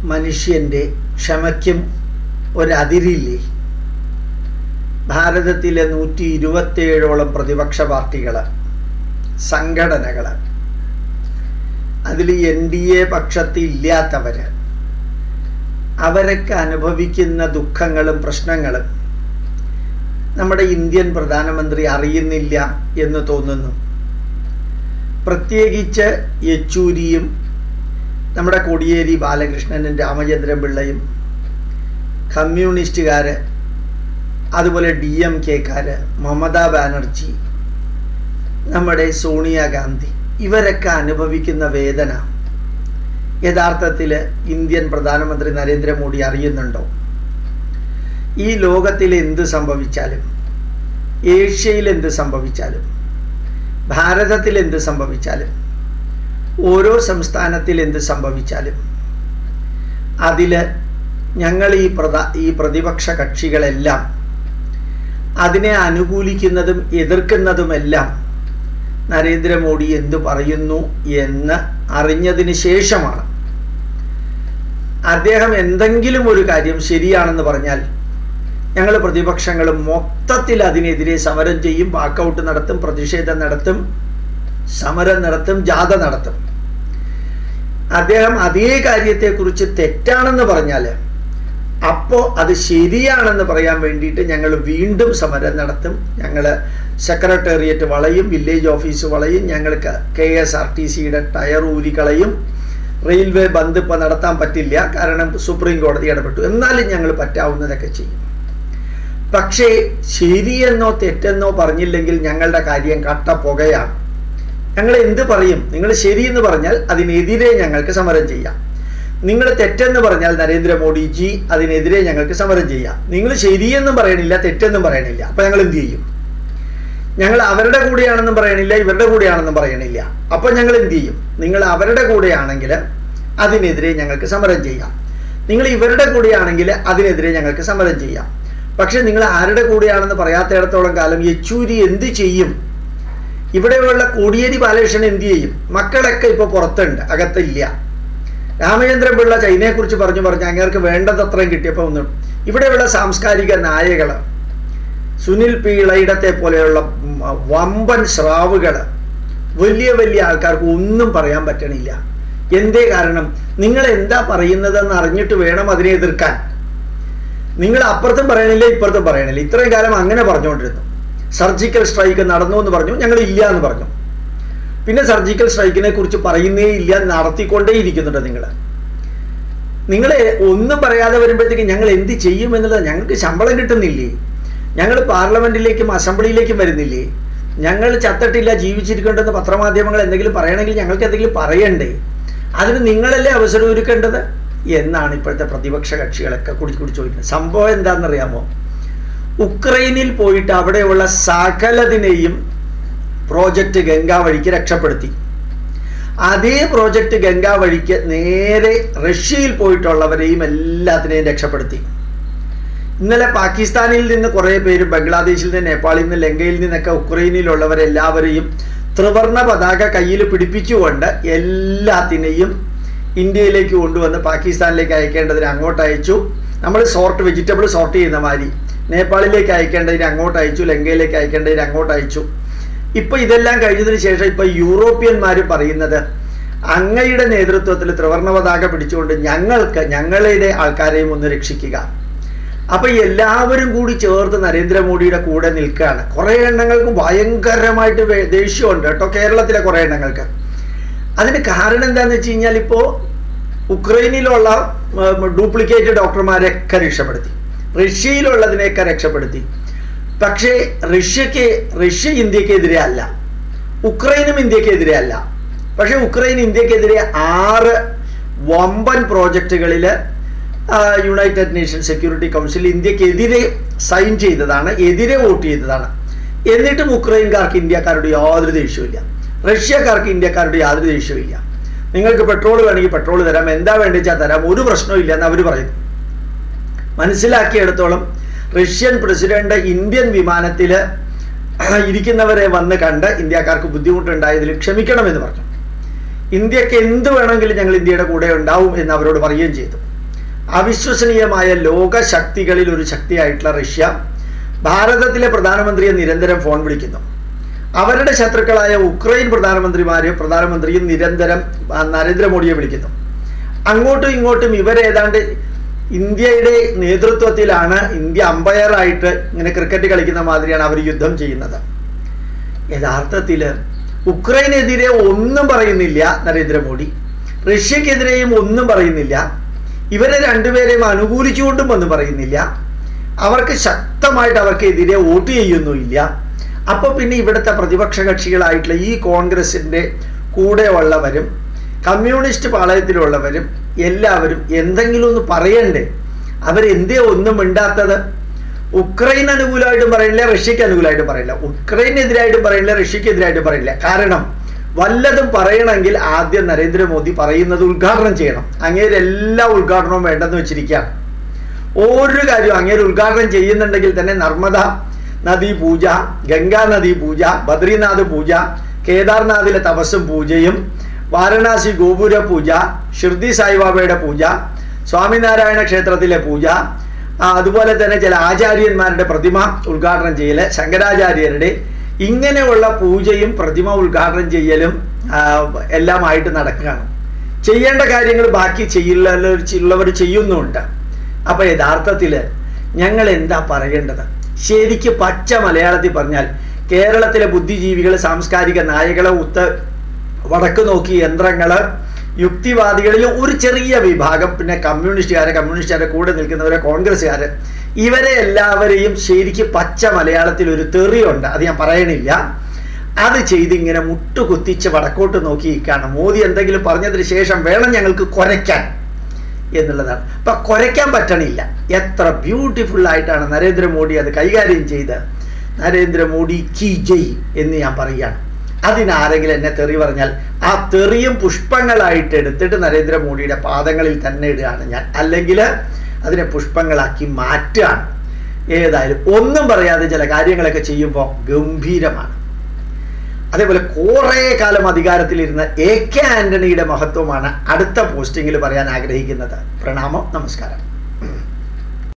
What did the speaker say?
മനുഷ്യൻ്റെ ക്ഷമയ്ക്കും ഒരതിരില്ലേ ഭാരതത്തിലെ നൂറ്റി ഇരുപത്തേഴോളം പ്രതിപക്ഷ പാർട്ടികൾ സംഘടനകൾ അതിൽ എൻ ഡി എ പക്ഷത്തില്ലാത്തവർ അവരൊക്കെ അനുഭവിക്കുന്ന ദുഃഖങ്ങളും പ്രശ്നങ്ങളും നമ്മുടെ ഇന്ത്യൻ പ്രധാനമന്ത്രി അറിയുന്നില്ല എന്ന് തോന്നുന്നു പ്രത്യേകിച്ച് യെച്ചൂരിയും നമ്മുടെ കോടിയേരി ബാലകൃഷ്ണനും രാമചന്ദ്രൻ പിള്ളയും കമ്മ്യൂണിസ്റ്റുകാർ അതുപോലെ ഡി എം കെക്കാർ മമതാ ബാനർജി നമ്മുടെ സോണിയാഗാന്ധി ഇവരൊക്കെ അനുഭവിക്കുന്ന വേദന യഥാർത്ഥത്തിൽ ഇന്ത്യൻ പ്രധാനമന്ത്രി നരേന്ദ്രമോദി അറിയുന്നുണ്ടോ ഈ ലോകത്തിൽ എന്ത് സംഭവിച്ചാലും ഏഷ്യയിൽ എന്ത് സംഭവിച്ചാലും ഭാരതത്തിൽ എന്ത് സംഭവിച്ചാലും ഓരോ സംസ്ഥാനത്തിൽ എന്ത് സംഭവിച്ചാലും അതിൽ ഞങ്ങൾ ഈ പ്രധാ ഈ പ്രതിപക്ഷ കക്ഷികളെല്ലാം അതിനെ അനുകൂലിക്കുന്നതും എതിർക്കുന്നതുമെല്ലാം നരേന്ദ്രമോദി എന്തു പറയുന്നു എന്ന് അറിഞ്ഞതിന് ശേഷമാണ് അദ്ദേഹം എന്തെങ്കിലും ഒരു കാര്യം ശരിയാണെന്ന് പറഞ്ഞാൽ ഞങ്ങൾ പ്രതിപക്ഷങ്ങൾ മൊത്തത്തിൽ അതിനെതിരെ സമരം ചെയ്യും വാക്കൗട്ട് നടത്തും പ്രതിഷേധം നടത്തും സമരം നടത്തും ജാഥ നടത്തും അദ്ദേഹം അതേ കാര്യത്തെക്കുറിച്ച് തെറ്റാണെന്ന് പറഞ്ഞാൽ അപ്പോൾ അത് ശരിയാണെന്ന് പറയാൻ വേണ്ടിയിട്ട് ഞങ്ങൾ വീണ്ടും സമരം നടത്തും ഞങ്ങൾ സെക്രട്ടേറിയറ്റ് വളയും വില്ലേജ് ഓഫീസ് വളയും ഞങ്ങൾക്ക് കെ എസ് ആർ ടി സിയുടെ ടയർ ഊരിക്കളയും റെയിൽവേ ബന്ദ് ഇപ്പം നടത്താൻ പറ്റില്ല കാരണം സുപ്രീം കോടതി ഇടപെട്ടു എന്നാലും ഞങ്ങൾ പറ്റാവുന്നതൊക്കെ ചെയ്യും പക്ഷേ ശരിയെന്നോ തെറ്റെന്നോ പറഞ്ഞില്ലെങ്കിൽ ഞങ്ങളുടെ കാര്യം കട്ട പുകയാണ് ഞങ്ങൾ എന്ത് പറയും നിങ്ങൾ ശരിയെന്ന് പറഞ്ഞാൽ അതിനെതിരെ ഞങ്ങൾക്ക് സമരം ചെയ്യാം നിങ്ങൾ തെറ്റെന്ന് പറഞ്ഞാൽ നരേന്ദ്രമോദിജി അതിനെതിരെ ഞങ്ങൾക്ക് സമരം ചെയ്യാം നിങ്ങൾ ശരിയെന്നും പറയണില്ല തെറ്റെന്നും പറയണില്ല അപ്പൊ ഞങ്ങൾ എന്ത് ചെയ്യും ഞങ്ങൾ അവരുടെ കൂടെയാണെന്നും പറയണില്ല ഇവരുടെ കൂടെയാണെന്നും പറയണില്ല അപ്പൊ ഞങ്ങൾ എന്ത് ചെയ്യും നിങ്ങൾ അവരുടെ കൂടെയാണെങ്കിൽ അതിനെതിരെ ഞങ്ങൾക്ക് സമരം ചെയ്യാം നിങ്ങൾ ഇവരുടെ കൂടെയാണെങ്കിൽ അതിനെതിരെ ഞങ്ങൾക്ക് സമരം ചെയ്യാം പക്ഷെ നിങ്ങൾ ആരുടെ കൂടെയാണെന്ന് പറയാത്തിടത്തോളം കാലം യെച്ചൂരി എന്ത് ചെയ്യും ഇവിടെയുള്ള കോടിയേരി ബാലകൃഷ്ണൻ എന്ത് ചെയ്യും മക്കളൊക്കെ ഇപ്പോൾ പുറത്തുണ്ട് അകത്തില്ല രാമചന്ദ്രൻ പിള്ള ചൈനയെക്കുറിച്ച് പറഞ്ഞു പറഞ്ഞു അങ്ങേർക്ക് വേണ്ടതത്രയും കിട്ടിയപ്പോൾ ഒന്നും ഇവിടെയുള്ള സാംസ്കാരിക നായകൾ സുനിൽ പീളയിടത്തെ പോലെയുള്ള വമ്പൻ സ്രാവുകൾ വലിയ വലിയ ആൾക്കാർക്ക് ഒന്നും പറയാൻ പറ്റണില്ല എന്തേ കാരണം നിങ്ങൾ എന്താ പറയുന്നതെന്ന് അറിഞ്ഞിട്ട് വേണം അതിനെ എതിർക്കാൻ നിങ്ങൾ അപ്പുറത്തും പറയണില്ല ഇപ്പുറത്തും പറയണില്ല ഇത്രയും കാലം അങ്ങനെ പറഞ്ഞുകൊണ്ടിരുന്നു സർജിക്കൽ സ്ട്രൈക്ക് നടന്നു എന്ന് പറഞ്ഞു ഞങ്ങൾ ഇല്ല എന്ന് പറഞ്ഞു പിന്നെ സർജിക്കൽ സ്ട്രൈക്കിനെ കുറിച്ച് പറയുന്നേ ഇല്ല നടത്തിക്കൊണ്ടേ ഇരിക്കുന്നുണ്ട് നിങ്ങൾ നിങ്ങൾ ഒന്നും പറയാതെ വരുമ്പോഴത്തേക്ക് ഞങ്ങൾ എന്ത് ചെയ്യും എന്നുള്ളത് ഞങ്ങൾക്ക് ശമ്പളം കിട്ടുന്നില്ലേ ഞങ്ങൾ പാർലമെന്റിലേക്കും അസംബ്ലിയിലേക്കും വരുന്നില്ലേ ഞങ്ങൾ ചത്തട്ടില്ല ജീവിച്ചിരിക്കേണ്ടെന്ന് പത്രമാധ്യമങ്ങൾ എന്തെങ്കിലും പറയണമെങ്കിൽ ഞങ്ങൾക്ക് എന്തെങ്കിലും പറയണ്ടേ അതിന് നിങ്ങളല്ലേ അവസരം ഒരുക്കേണ്ടത് എന്നാണ് ഇപ്പോഴത്തെ പ്രതിപക്ഷ കക്ഷികളൊക്കെ കുടി കുടി ചോദിക്കുന്നത് സംഭവം എന്താണെന്നറിയാമോ ഉക്രൈനിൽ പോയിട്ട് അവിടെയുള്ള സകലതിനെയും പ്രോജക്റ്റ് ഗംഗാ വഴിക്ക് രക്ഷപ്പെടുത്തി അതേ പ്രോജക്റ്റ് ഗംഗാ വഴിക്ക് നേരെ റഷ്യയിൽ പോയിട്ടുള്ളവരെയും എല്ലാത്തിനെയും രക്ഷപ്പെടുത്തി ഇന്നലെ പാകിസ്ഥാനിൽ നിന്ന് കുറേ പേര് ബംഗ്ലാദേശിൽ നിന്ന് നേപ്പാളിൽ നിന്ന് ലങ്കയിൽ നിന്നൊക്കെ ഉക്രൈനിലുള്ളവരെല്ലാവരെയും ത്രിവർണ പതാക കയ്യിൽ പിടിപ്പിച്ചുകൊണ്ട് എല്ലാത്തിനെയും ഇന്ത്യയിലേക്ക് കൊണ്ടുവന്ന് പാകിസ്ഥാനിലേക്ക് അയക്കേണ്ടതിന് അങ്ങോട്ട് അയച്ചു നമ്മൾ സോർട്ട് വെജിറ്റബിൾ സോർട്ട് ചെയ്യുന്ന മാതിരി നേപ്പാളിലേക്ക് അയക്കേണ്ടതിന് അങ്ങോട്ട് അയച്ചു ലങ്കയിലേക്ക് അയക്കേണ്ടതിന് അങ്ങോട്ട് അയച്ചു ഇപ്പൊ ഇതെല്ലാം കഴിഞ്ഞതിന് ശേഷം ഇപ്പൊ യൂറോപ്യന്മാർ പറയുന്നത് അങ്ങയുടെ നേതൃത്വത്തിൽ ത്രിവർണ പതാക പിടിച്ചുകൊണ്ട് ഞങ്ങൾക്ക് ഞങ്ങളുടെ ആൾക്കാരെയും ഒന്ന് രക്ഷിക്കുക അപ്പൊ എല്ലാവരും കൂടി ചേർത്ത് നരേന്ദ്രമോദിയുടെ കൂടെ നിൽക്കുകയാണ് കുറെ എണ്ണങ്ങൾക്ക് ഭയങ്കരമായിട്ട് ദേഷ്യമുണ്ട് കേട്ടോ കേരളത്തിലെ കുറെ എണ്ണങ്ങൾക്ക് അതിന് കാരണം എന്താന്ന് വെച്ച് കഴിഞ്ഞാൽ ഇപ്പോ ഉക്രൈനിലുള്ള ഡ്യൂപ്ലിക്കേറ്റ് ഡോക്ടർമാരെയൊക്കെ രക്ഷപ്പെടുത്തി റഷ്യയിലുള്ളതിനെയൊക്കെ രക്ഷപ്പെടുത്തി പക്ഷേ റഷ്യക്ക് റഷ്യ ഇന്ത്യക്കെതിരെ അല്ല ഉക്രൈനും ഇന്ത്യക്കെതിരെ അല്ല പക്ഷേ ഉക്രൈൻ ഇന്ത്യക്കെതിരെ ആറ് വമ്പൻ പ്രോജക്റ്റുകളിൽ യുണൈറ്റഡ് നേഷൻ സെക്യൂരിറ്റി കൗൺസിൽ ഇന്ത്യക്കെതിരെ സൈൻ ചെയ്തതാണ് എതിരെ വോട്ട് ചെയ്തതാണ് എന്നിട്ടും ഉക്രൈൻകാർക്ക് ഇന്ത്യക്കാരുടെ യാതൊരു ദേഷ്യമില്ല റഷ്യക്കാർക്ക് ഇന്ത്യക്കാരുടെ യാതൊരു ദേഷ്യമില്ല നിങ്ങൾക്ക് പെട്രോൾ വേണമെങ്കിൽ പെട്രോൾ തരാം എന്താ വേണ്ടിച്ചാൽ തരാം ഒരു പ്രശ്നവും ഇല്ല എന്ന് അവർ പറയുന്നു മനസ്സിലാക്കിയെടുത്തോളം റഷ്യൻ പ്രസിഡന്റ് ഇന്ത്യൻ വിമാനത്തിൽ ഇരിക്കുന്നവരെ വന്ന് കണ്ട് ഇന്ത്യക്കാർക്ക് ബുദ്ധിമുട്ടുണ്ടായതിൽ ക്ഷമിക്കണമെന്ന് പറഞ്ഞു ഇന്ത്യക്ക് എന്ത് വേണമെങ്കിലും ഞങ്ങൾ ഇന്ത്യയുടെ കൂടെ ഉണ്ടാവും എന്ന് അവരോട് പറയുകയും ചെയ്തു അവിശ്വസനീയമായ ലോക ശക്തികളിൽ ഒരു ശക്തിയായിട്ടുള്ള റഷ്യ ഭാരതത്തിലെ പ്രധാനമന്ത്രിയെ നിരന്തരം ഫോൺ വിളിക്കുന്നു അവരുടെ ശത്രുക്കളായ ഉക്രൈൻ പ്രധാനമന്ത്രിമാരെ പ്രധാനമന്ത്രിയും നിരന്തരം ആ, നരേന്ദ്രമോദിയെ വിളിക്കുന്നു അങ്ങോട്ടും ഇങ്ങോട്ടും ഇവരേതാണ്ട് ഇന്ത്യയുടെ നേതൃത്വത്തിലാണ് ഇന്ത്യ അമ്പയറായിട്ട് ഇങ്ങനെ ക്രിക്കറ്റ് കളിക്കുന്ന മാതിരിയാണ് അവർ യുദ്ധം ചെയ്യുന്നത് യഥാർത്ഥത്തിൽ ഉക്രൈനെതിരെ ഒന്നും പറയുന്നില്ല നരേന്ദ്രമോദി റഷ്യക്കെതിരെയും ഒന്നും പറയുന്നില്ല ഇവരെ രണ്ടുപേരെയും അനുകൂലിച്ചുകൊണ്ടും ഒന്നും പറയുന്നില്ല അവർക്ക് ശക്തമായിട്ട് അവർക്കെതിരെ വോട്ട് ചെയ്യുന്നുമില്ല അപ്പോൾ പിന്നെ ഇവിടുത്തെ പ്രതിപക്ഷ കക്ഷികളായിട്ടുള്ള ഈ കോൺഗ്രസിൻ്റെ കൂടെ ഉള്ളവരും കമ്മ്യൂണിസ്റ്റ് പാളയത്തിലുള്ളവരും എല്ലാവരും എന്തെങ്കിലും ഒന്ന് പറയണ്ടേ അവരെന്തേ ഒന്നും മിണ്ടാത്തത് ഉക്രൈൻ അനുകൂലമായിട്ടും പറയില്ല റഷ്യക്ക് അനുകൂലമായിട്ടും പറയില്ല ഉക്രൈനെതിരായിട്ടും പറയില്ല റഷ്യക്കെതിരായിട്ടും പറയില്ല കാരണം വല്ലതും പറയണമെങ്കിൽ ആദ്യം നരേന്ദ്രമോദി പറയുന്നത് ഉദ്ഘാടനം ചെയ്യണം അങ്ങേര് എല്ലാ ഉദ്ഘാടനവും വേണ്ടെന്ന് വെച്ചിരിക്കുകയാണ് ഒരു കാര്യവും അങ്ങേര് ഉദ്ഘാടനം ചെയ്യുന്നുണ്ടെങ്കിൽ തന്നെ നർമ്മദ നദി പൂജ ഗംഗാ നദി പൂജ ബദ്രീനാഥ് പൂജ കേദാർനാഥിലെ തപസ്സും പൂജയും വാരണാസി ഗോപുര പൂജ ഷിർദി സായിബാബയുടെ പൂജ സ്വാമിനാരായണ ക്ഷേത്രത്തിലെ പൂജ ആ, അതുപോലെ തന്നെ ചില ആചാര്യന്മാരുടെ പ്രതിമ ഉദ്ഘാടനം ചെയ്യല് ശങ്കരാചാര്യരുടെ ഇങ്ങനെയുള്ള പൂജയും പ്രതിമ ഉദ്ഘാടനം ചെയ്യലും ആ, എല്ലാമായിട്ട് നടക്കുകയാണ് ചെയ്യേണ്ട കാര്യങ്ങൾ ബാക്കി ചെയ്യുള്ളവർ ചെയ്യുന്നുണ്ട് അപ്പൊ യഥാർത്ഥത്തിൽ ഞങ്ങൾ എന്താ പറയേണ്ടത് ശരിക്ക് പച്ച മലയാളത്തിൽ പറഞ്ഞാൽ കേരളത്തിലെ ബുദ്ധിജീവികൾ സാംസ്കാരിക നായകളെ ഉത്ത് വടക്ക് നോക്കി യന്ത്രങ്ങള് യുക്തിവാദികളിൽ ഒരു ചെറിയ വിഭാഗം പിന്നെ കമ്മ്യൂണിസ്റ്റുകാരെ കമ്മ്യൂണിസ്റ്റുകാരെ കൂടെ നിൽക്കുന്നവരെ കോൺഗ്രസ്സുകാര് ഇവരെ എല്ലാവരെയും ശരിക്ക് പച്ച മലയാളത്തിൽ ഒരു തെറിയുണ്ട് അത് ഞാൻ പറയണില്ല അത് ചെയ്ത് ഇങ്ങനെ മുട്ടുകുത്തിച്ച് വടക്കോട്ട് നോക്കി നിൽക്കുകയാണ് മോദി എന്തെങ്കിലും പറഞ്ഞതിന് ശേഷം വേണം ഞങ്ങൾക്ക് കുരയ്ക്കാൻ എന്നുള്ളതാണ് അപ്പൊ കുരയ്ക്കാൻ പറ്റണില്ല എത്ര ബ്യൂട്ടിഫുൾ ആയിട്ടാണ് നരേന്ദ്രമോദി അത് കൈകാര്യം ചെയ്ത് നരേന്ദ്രമോദി കി ജയ് എന്ന് ഞാൻ പറയുകയാണ് അതിനാരെങ്കിലും എന്നെ തെറി പറഞ്ഞാൽ ആ തെറിയും പുഷ്പങ്ങളായിട്ട് എടുത്തിട്ട് നരേന്ദ്രമോദിയുടെ പാദങ്ങളിൽ തന്നെ ഇടുകയാണ് ഞാൻ അല്ലെങ്കിൽ അതിനെ പുഷ്പങ്ങളാക്കി മാറ്റുകയാണ് ഏതായാലും ഒന്നും പറയാതെ ചില കാര്യങ്ങളൊക്കെ ചെയ്യുമ്പോൾ ഗംഭീരമാണ് അതേപോലെ കുറേ കാലം അധികാരത്തിലിരുന്ന എ കെ ആന്റണിയുടെ മഹത്വമാണ് അടുത്ത പോസ്റ്റിങ്ങിൽ പറയാൻ ആഗ്രഹിക്കുന്നത് പ്രണാമം നമസ്കാരം